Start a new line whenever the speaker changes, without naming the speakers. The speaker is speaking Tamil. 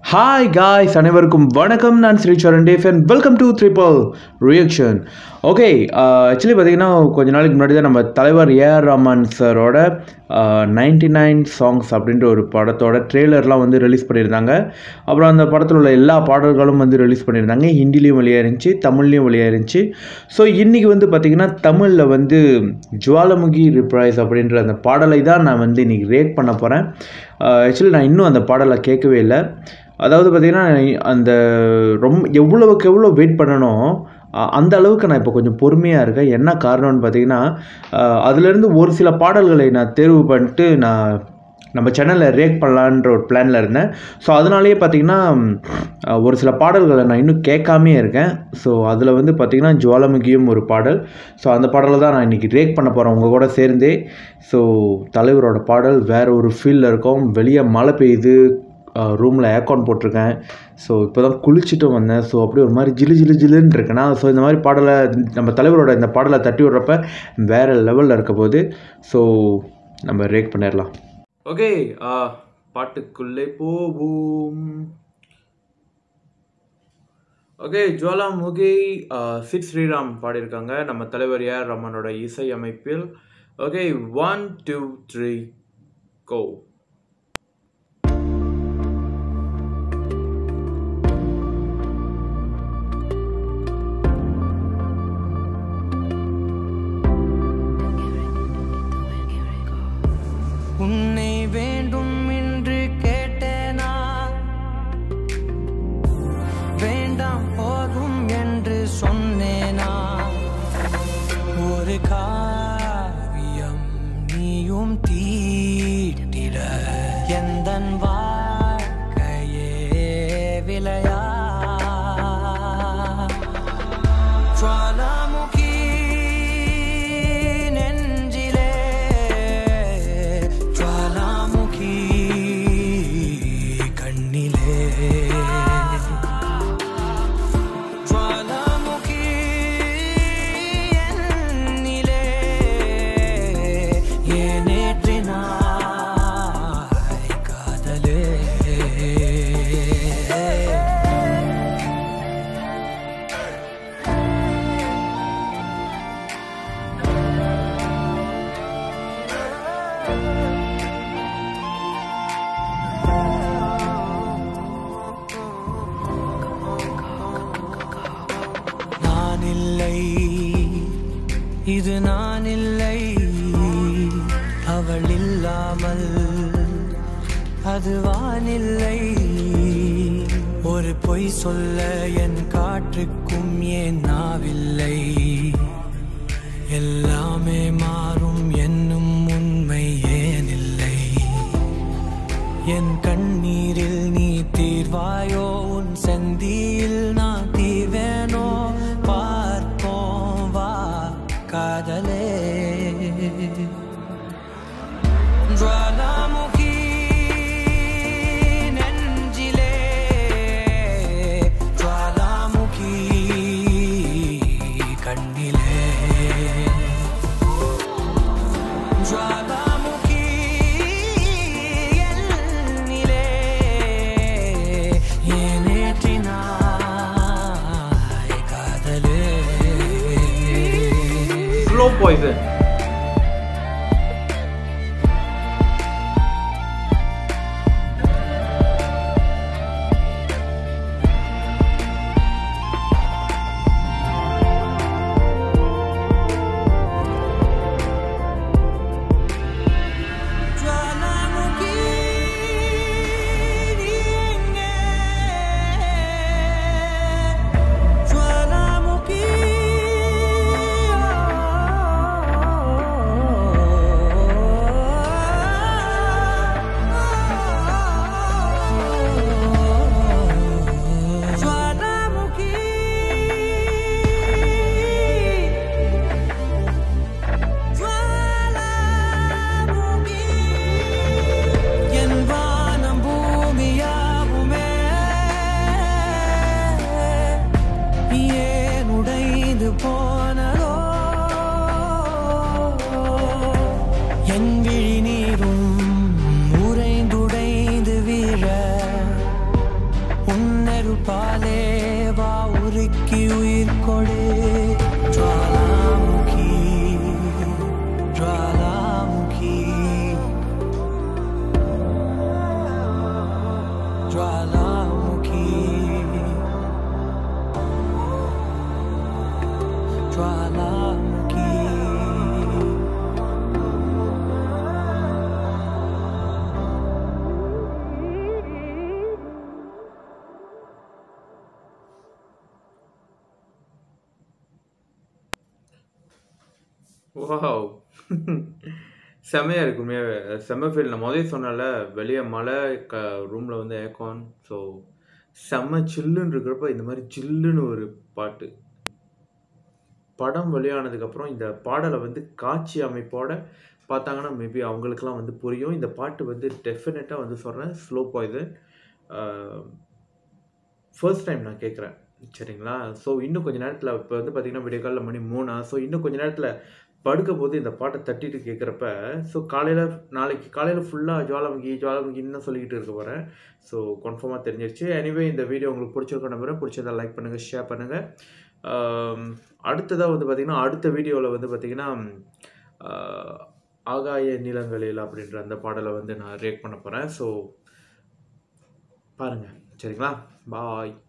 ஹாய் காய்ஸ் அனைவருக்கும் வணக்கம் நான் ஸ்ரீ சரண் டேஃப் and welcome to triple reaction okay actually பார்த்தீங்கன்னா கொஞ்ச நாளைக்கு முன்னாடி தான் நம்ம தலைவர் ஏஆர் ரஹ்மான் சாரோட நைன்டி நைன் சாங்ஸ் அப்படின்ற ஒரு படத்தோட ட்ரெய்லர்லாம் வந்து ரிலீஸ் பண்ணியிருந்தாங்க அப்புறம் அந்த படத்தில் உள்ள எல்லா பாடல்களும் வந்து ரிலீஸ் பண்ணியிருந்தாங்க ஹிந்திலையும் வெளியாக இருந்துச்சு தமிழ்லையும் வெளியாக இருந்துச்சு ஸோ இன்றைக்கி வந்து பார்த்திங்கன்னா தமிழில் வந்து ஜுவாலமுகி ரிப்ரைஸ் அப்படின்ற அந்த பாடலை தான் நான் வந்து இன்றைக்கி ரேட் பண்ண போகிறேன் ஆக்சுவலி நான் இன்னும் அந்த பாடலை கேட்கவே இல்லை அதாவது பார்த்திங்கன்னா அந்த ரொம்ப எவ்வளவுக்கு எவ்வளோ வெயிட் பண்ணணும் அ- அந்த அளவுக்கு நான் இப்போ கொஞ்சம் பொறுமையாக இருக்கேன் என்ன காரணம்னு பார்த்தீங்கன்னா அஹ், அதுலேருந்து ஒரு சில பாடல்களை நான் தேர்வு பண்ணிட்டு நான் நம்ம சேனலில் ரேக் பண்ணலான்ற ஒரு பிளானில் இருந்தேன் ஸோ அதனாலேயே பார்த்தீங்கன்னா அஹ், ஒரு சில பாடல்களை நான் இன்னும் கேட்காமே இருக்கேன் ஸோ அதில் வந்து பார்த்திங்கன்னா ஜுவாலமுகியும் ஒரு பாடல் ஸோ அந்த பாடலை தான் நான் இன்றைக்கி ரேக் பண்ண போகிறேன் உங்கள் கூட சேர்ந்தே ஸோ தலைவரோட பாடல் வேறு ஒரு ஃபீலில் இருக்கும் வெளியே மழை பெய்யுது ரூமில் ஏர்கான் போட்டிருக்கேன் ஸோ இப்போ தான் குளிச்சுட்டு வந்தேன் ஸோ அப்படியே ஒரு மாதிரி ஜிலு ஜிலு ஜிலுன்னு இருக்கேனா ஸோ இந்த மாதிரி பாடலை நம்ம தலைவரோட இந்த பாடலை தட்டி விட்றப்ப வேறு லெவலில் இருக்க போது ஸோ நம்ம ரேக் பண்ணிடலாம் ஓகே பாட்டுக்குள்ளே போவோம் ஓகே ஜுவாலாமுகி சிட் ஸ்ரீராம் பாடியிருக்காங்க நம்ம தலைவர் ஏஆர் ரமனோட இசை அமைப்பில் okay one two three go
உன்னை வேண்டும் என்று கேட்டேனா வேண்டாம் போதும் என்று சொன்னேனா ஒரு காவியம் நீயும் தீட்டிட எந்தன் வாழ்க்கையே விளையா ஜுவாலாமுகி நெஞ்சிலே ஜுவாலாமுகி கண்ணிலே ஜுவாலாமுகி என்னிலே ஏனேற்றினாய் காதலே நான் இல்லை இது நான் இல்லை அவள் இல்லாமல் அது வானில்லை ஒரு பொய் சொல்ல என் காற்றுக்கும் ஏன் நாவில்லை எல்லாமே மாறும் என்னும் உண்மை ஏனில்லை என் கண்ணீரில் நீ தீர்வாயோ உன் செந்தியில் நான் தீவேனோ பார்ப்போம் வா காதலே ஜுவாலாமுகி நெஞ்சிலே ஜுவாலாமுகி கண்ணிலே ஜுவாலாமுகி என்னிலே ஏனேற்றினாய் காதலே
ஸ்லோ பாய்சன்
ஜுவாலாமுகி நீங்கே ஜுவாலாமுகி ஜுவாலாமுகி ஜுவாலாமுகி என் வானம் பூமியாவுமே ஏன் உடைந்து போனதோ என் விழி நீரும் உறைந்துடைந்து வீழ
வாவ் செம்மையாக இருக்கு உண்மையாகவே செம்ம ஃபீல் நான் முதல்ல சொன்னேன்ல வெளியே மழை க ரூமில் வந்து ஏக்கான் ஸோ செம்ம சில்லுன்னு இருக்கிறப்ப இந்த மாதிரி சில்லுன்னு ஒரு பாட்டு படம் வெளியானதுக்கப்புறம் இந்த பாடலை வந்து காட்சி அமைப்போட பார்த்தாங்கன்னா மேபி அவங்களுக்குலாம் வந்து புரியும் இந்த பாட்டு வந்து டெஃபினட்டாக வந்து சொல்கிறேன் ஸ்லோ பாய்சன் ஃபர்ஸ்ட் டைம் நான் கேட்குறேன் சரிங்களா ஸோ இன்னும் கொஞ்ச நேரத்தில் இப்போ வந்து பார்த்திங்கன்னா விடிய காலில் மணி மூணா ஸோ இன்னும் கொஞ்ச நேரத்தில் படுக்க போது இந்த பாட்டை தட்டிட்டு கேட்குறப்ப ஸோ காலையில் நாளைக்கு காலையில் ஃபுல்லாக ஜுவாலாமுகி ஜுவாலாமுகின்னு தான் சொல்லிக்கிட்டு இருக்க போகிறேன் ஸோ கன்ஃபார்மாக தெரிஞ்சிருச்சு எனிவே இந்த வீடியோ உங்களுக்கு பிடிச்சிருக்க நம்புறேன் பிடிச்சதா லைக் பண்ணுங்கள் ஷேர் பண்ணுங்கள் அடுத்ததாக வந்து பார்த்திங்கன்னா அடுத்த வீடியோவில் வந்து பார்த்திங்கன்னா ஆஹ், ஆகாய நிலங்களில் அப்படின்ற அந்த பாடலை வந்து நான் ரியாக்ட் பண்ண போகிறேன் ஸோ பாருங்கள் சரிங்களா பாய்